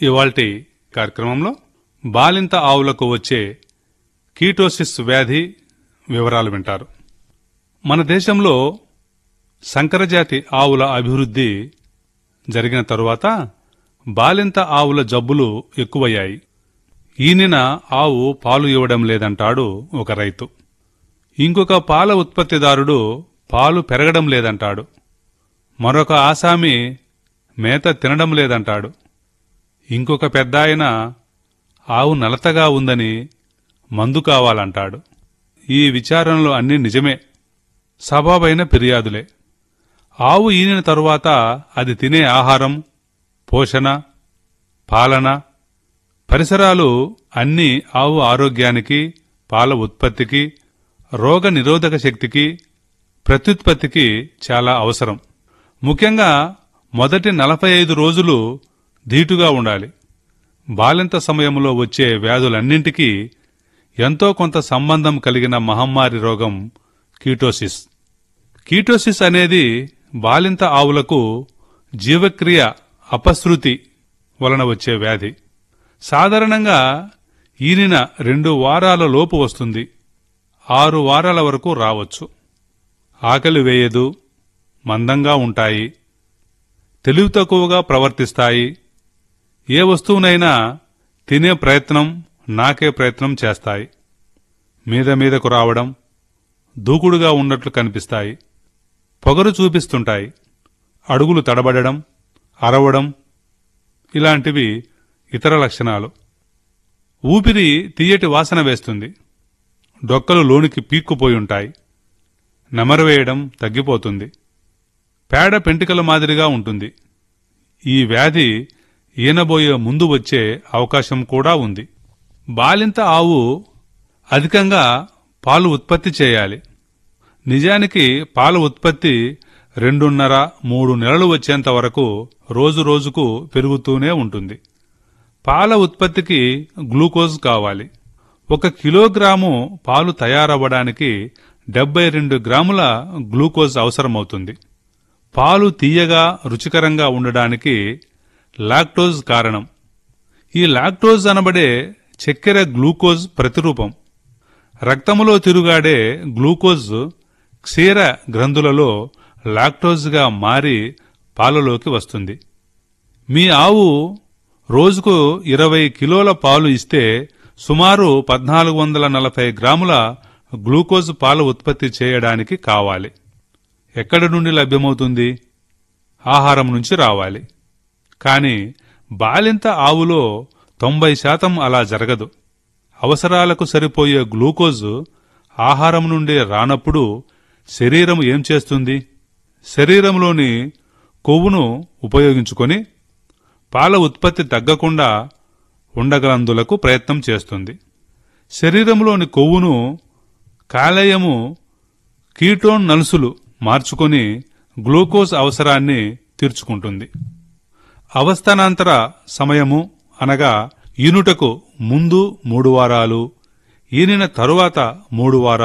ఇవాల్టి కార్యక్రమంలో బాలింత ఆవులకు వచ్చే కీటోసిస్ వ్యాధి వివరాలు వింటారు మన దేశంలో సంకరజాతి ఆవుల అభివృద్ధి జరిగిన తరువాత బాలింత ఆవుల జబ్బులు ఎక్కువయ్యాయి ఈనిన ఆవు పాలు ఇవ్వడం లేదంటాడు ఒక రైతు ఇంకొక పాల ఉత్పత్తిదారుడు పాలు పెరగడం లేదంటాడు మరొక ఆసామి మేత తినడం లేదంటాడు ఇంకొక పెద్దాయన ఆవు నలతగా ఉందని మందు కావాలంటాడు ఈ విచారణలు అన్నీ నిజమే సబాబైన ఫిర్యాదులే ఆవు ఈనిన తరువాత అది తినే ఆహారం పోషణ పాలన పరిసరాలు అన్నీ ఆవు ఆరోగ్యానికి పాల ఉత్పత్తికి రోగ నిరోధక శక్తికి ప్రత్యుత్పత్తికి చాలా అవసరం ముఖ్యంగా మొదటి నలభై ఐదు రోజులు ధీటుగా ఉండాలి బాలింత సమయంలో వచ్చే వ్యాధులన్నింటికీ ఎంతో కొంత సంబంధం కలిగిన మహమ్మారి రోగం కీటోసిస్ కీటోసిస్ అనేది బాలింత ఆవులకు జీవక్రియ అపశృతి వలన వచ్చే వ్యాధి సాధారణంగా ఈనిన రెండు వారాల లోపు వస్తుంది ఆరు వారాల వరకు రావచ్చు ఆకలి వేయదు మందంగా ఉంటాయి తెలివి తక్కువగా ప్రవర్తిస్తాయి ఏ వస్తువునైనా తినే ప్రయత్నం నాకే ప్రయత్నం చేస్తాయి మీద మీదకు రావడం దూకుడుగా ఉన్నట్లు కనిపిస్తాయి పొగరు చూపిస్తుంటాయి అడుగులు తడబడడం అరవడం ఇలాంటివి ఇతర లక్షణాలు ఊపిరి తీయటి వాసన వేస్తుంది డొక్కలు లోనికి పీక్కుపోయి ఉంటాయి నెమరవేయడం తగ్గిపోతుంది పేడ పెంటికల మాదిరిగా ఉంటుంది ఈ వ్యాధి ఈనబోయే ముందు వచ్చే అవకాశం కూడా ఉంది బాలింత ఆవు అధికంగా పాలు ఉత్పత్తి చేయాలి నిజానికి పాల ఉత్పత్తి రెండున్నర మూడు నెలలు వచ్చేంత వరకు రోజు రోజుకు పెరుగుతూనే ఉంటుంది పాల ఉత్పత్తికి గ్లూకోజ్ కావాలి ఒక కిలోగ్రాము పాలు తయారవ్వడానికి డెబ్బై రెండు గ్రాముల గ్లూకోజ్ అవసరమవుతుంది పాలు తీయగా రుచికరంగా ఉండడానికి లాక్టోజ్ కారణం ఈ లాక్టోజ్ అనబడే చక్కెర గ్లూకోజ్ ప్రతిరూపం రక్తములో తిరుగాడే గ్లూకోజ్ క్షీర గ్రంథులలో లాక్టోజ్గా మారి పాలలోకి వస్తుంది మీ ఆవు రోజుకు ఇరవై కిలోల పాలు ఇస్తే సుమారు పద్నాలుగు వందల నలభై గ్రాముల గ్లూకోజ్ పాలు ఉత్పత్తి చేయడానికి కావాలి ఎక్కడి నుండి లభ్యమవుతుంది ఆహారం నుంచి రావాలి కానీ బాలింత ఆవులో తొంభై శాతం అలా జరగదు అవసరాలకు సరిపోయే గ్లూకోజ్ ఆహారం నుండి రానప్పుడు శరీరం ఏం చేస్తుంది శరీరంలోని కొవ్వును ఉపయోగించుకొని పాల ఉత్పత్తి తగ్గకుండా ఉండగలందులకు ప్రయత్నం చేస్తుంది శరీరంలోని కొవ్వును కాలేయము కీటోన్ నలుసులు మార్చుకొని గ్లూకోజ్ అవసరాన్ని తీర్చుకుంటుంది అవస్థానాంతర సమయము అనగా ఈనుటకు ముందు మూడు వారాలు ఈనిన తరువాత మూడు వారాలు